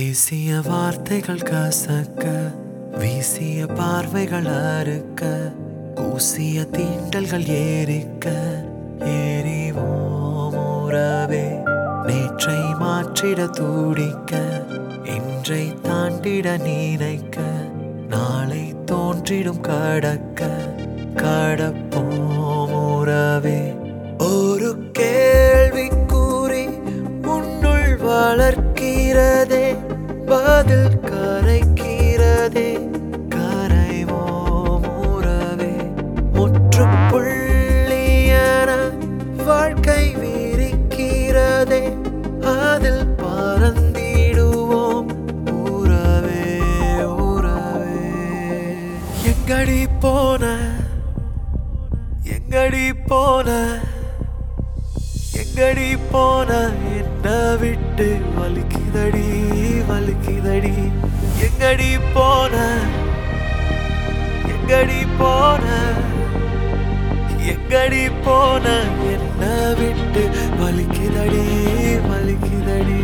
பேசிய வார்த்தைகள் கசக்க வீசிய பார்வைகள் அறுக்க கூசிய தீண்டல்கள் ஏறிக்க ஏறிவோம் உறவே நேற்றை மாற்றிட துடிக்க இன்றை தாண்டிட நினைக்க நாளை தோன்றிடும் கடக்க கடப்போம் உறவே ஒரு கேள்வி கூறி உன்னுள் வளர்க்கிறதே பதில் கரைக்கிறதே கரைவோம் உறவே முற்றுப்புள்ளியன வாழ்க்கை விரிக்கிறதே அதில் பறந்திடுவோம் உறவே உறவே எங்கடி போன எங்கடி போன எங்கடி போன என்ன விட்டு வலிக்குதடி வலிக்குதடி எங்கடி போன எங்கடி போன எங்கடி போன என்ன விட்டு வலிக்குதடி வலிக்குதடி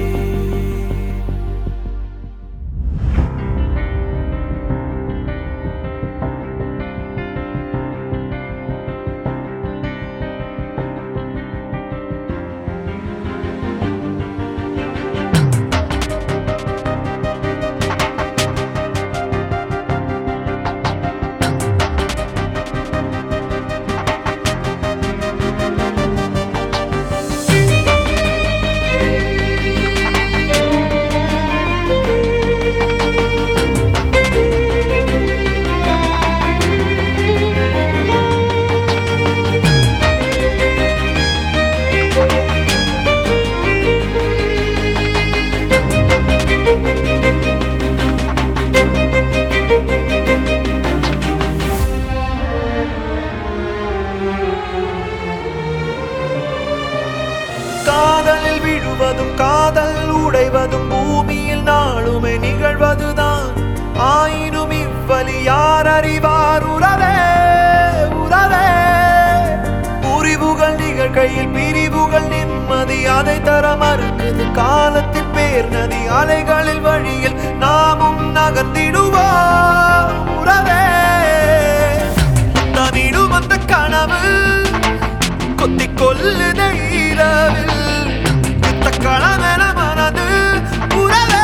காதலில் விழுவதும் காதல் உடைவதும் பூமியில் நாளுமே நிகழ்வதுதான் ஆயினும் இவ்வழி யார் அறிவார் உறவே உறவே புரிவுகள் நிகழ்கையில் பிரிவுகள் நிம்மதி அதை தர மறுக்குது காலத்தின் பேர் நதி அலைகளில் வழியில் நாமும் நகர்ந்திடுவோம் உறவே தனிடும் அந்த கனவு கொத்திக் கொல்லுதை இரவில் யுத்த களமென மனது உறவே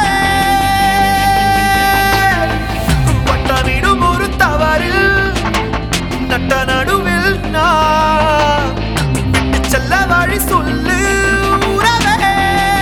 பட்டனிடும் ஒரு தவறில் நட்ட நடுவில் நான் விட்டுச் செல்ல வழி சொல்லு உறவே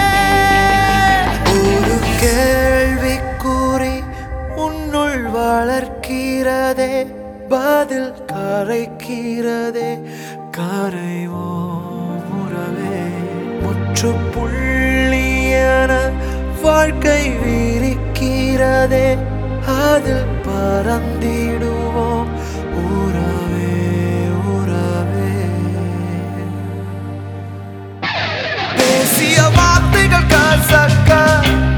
ஒரு கேள்வி கூறி உன்னுள் வளர்க்கிறதே பதில் கரைக்கிறதே கரைவோம் உறவே முற்றுப்புள்ளியன வாழ்க்கை விரிக்கிறதே அதில் பறந்திடுவோம் உறவே உறவே பேசிய வார்த்தைகள் கசக்க